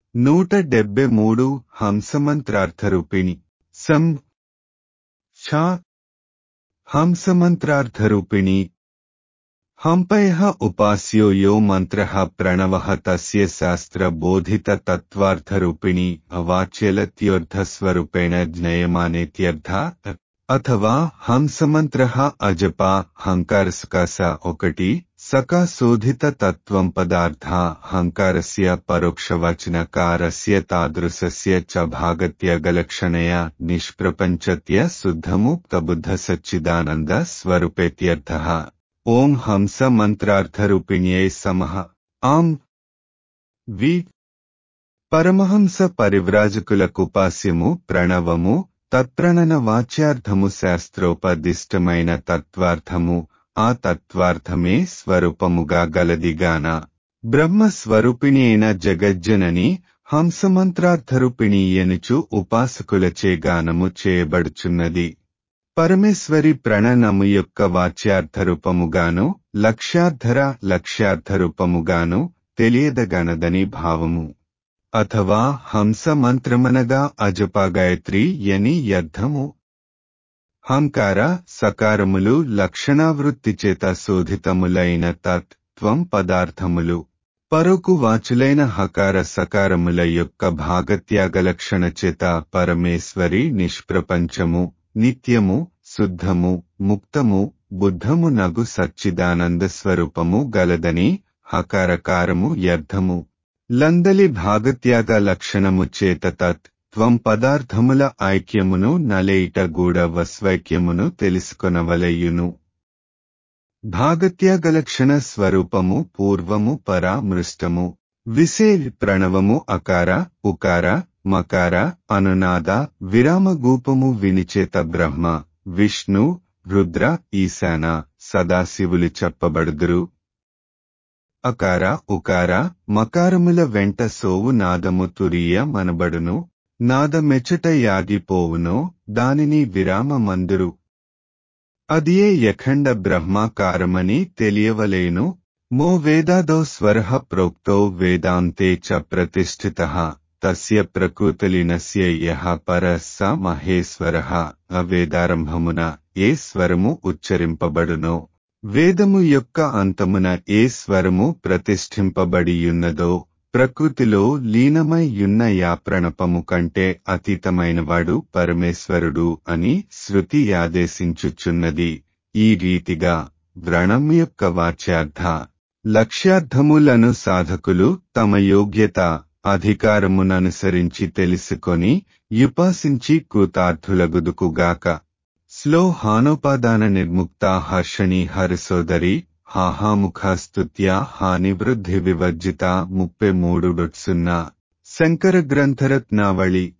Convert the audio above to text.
నూట డెబ్బె మూడు హంసమంత్రార్థరూపిణి సం ఛా హంసమంత్రార్థరూపిణి హంపయ ఉపాస్యో యో మంత్ర ప్రణవ తస్య శాస్త్రబోధిత తత్వార్థరూపిణి అవాచ్యలత్యర్థస్వరూపేణ జ్ఞయమానేత్యర్థ అథవా హంసమంత్ర అజపా హంకారసుకాస ఒకటి సకా శోధిత తత్వం పదార్థ హంకారస్య పరోక్షవచనకారస్య తాదృశస్య చ భాగత్యగలక్షణయ నిష్ప్రపంచత్య శుద్ధముక్తబుద్ధ సచ్చిదానంద స్వరూపేత్యర్థ ఓం హంస మంత్రార్థరూపిణ్యై సమః ఆం వి పరమహంస పరివ్రాజకులకుపాస్యము ప్రణవము తత్ప్రణన వాచ్యార్థము శాస్త్రోపదిష్టమైన తత్వార్థము ఆ తత్వార్థమే స్వరూపముగా గలదిగాన బ్రహ్మ స్వరూపిణి అయిన జగజ్జనని హంసమంత్రార్థరూపిణి ఎనుచు ఉపాసకులచే గానము చేయబడుచున్నది పరమేశ్వరి ప్రణనము యొక్క వాచ్యార్థరూపముగాను లక్ష్యార్థర లక్ష్యార్థరూపముగాను తెలియదగనదని భావము అథవా హంస మంత్రమనగా అజపాగాయత్రి యని అర్థము హంకార సకారములు లక్షణావృత్తి చేత శోధితములైన తత్వం పదార్థములు పరోకు వాచులైన హకార సకారముల యొక్క భాగత్యాగలక్షణ చేత పరమేశ్వరి నిష్ప్రపంచము నిత్యము శుద్ధము ముక్తము బుద్ధము నగు సచ్చిదానంద స్వరూపము గలదని హకారకారము యర్థము లందలి భాగత్యాగ లక్షణము చేత తత్ త్వం పదార్థముల ఐక్యమును నలేయిట గూడ వస్వైక్యమును తెలుసుకొనవలయును భాగత్యాగలక్షణ స్వరూపము పూర్వము పరామృష్టము విశేల్ ప్రణవము అకార ఉకార మకార అనునాద విరామగూపము వినిచేత బ్రహ్మ విష్ణు రుద్ర ఈశాన సదాశివులు చెప్పబడుదురు అకార ఉకార మకారముల వెంట సోవు నాదము తురియ మనబడును నాదమెచ్చట యాగిపోవునో దానిని విరామమందురు అదియే యఖండ బ్రహ్మాకారమని తెలియవలేను మో వేదాదో స్వర ప్రోక్తో వేదాంతే చ ప్రతిష్ఠిత తస్య ప్రకృతిలీనస్య యహ పర స మహేశ్వర అవేదారంభమున ఏ స్వరము ఉచ్చరింపబడునో వేదము యొక్క అంతమున ఏ స్వరము ప్రతిష్ఠింపబడియున్నదో ప్రకృతిలో లీనమై యున్న యా ప్రణపము కంటే అతీతమైనవాడు పరమేశ్వరుడు అని శృతి ఆదేశించుచున్నది ఈ రీతిగా వ్రణం యొక్క వాచ్యార్థ లక్ష్యార్థములను సాధకులు తమ యోగ్యత అధికారముననుసరించి తెలుసుకొని యుపాసించి కృతార్థులగుదుకుగాక స్లో హానోపాదాన నిర్ముక్త హర్షణి హరిసోదరి హాహాముఖాస్తుత్యా హానివృద్ధి వివర్జిత ముప్పై మూడు సున్నా శంకర గ్రంథరత్నావళి